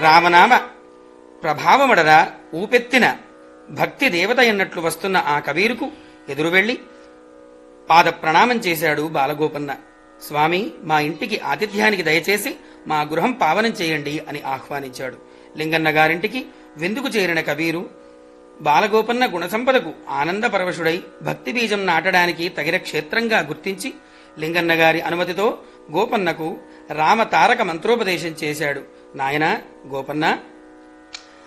రామనామ ప్రభావమడరా ఊపెత్తిన భక్తి దేవత ఎన్నట్లు వస్తున్న ఆ కబీరుకు ఎదురు వెళ్లి పాద ప్రణామం చేశాడు బాలగోపన్న స్వామి మా ఇంటికి ఆతిథ్యానికి దయచేసి మా గృహం పావనం చేయండి అని ఆహ్వానించాడు లింగన్న గారింటికి విందుకు చేరిన కబీరు బాలగోపన్న గుణసంపదకు ఆనందపరవశుడై భక్తి బీజం నాటడానికి తగిన క్షేత్రంగా గుర్తించి లింగన్న గారి అనుమతితో గోపన్నకు రామ తారక మంత్రోపదేశం చేశాడు నాయనా గోపన్న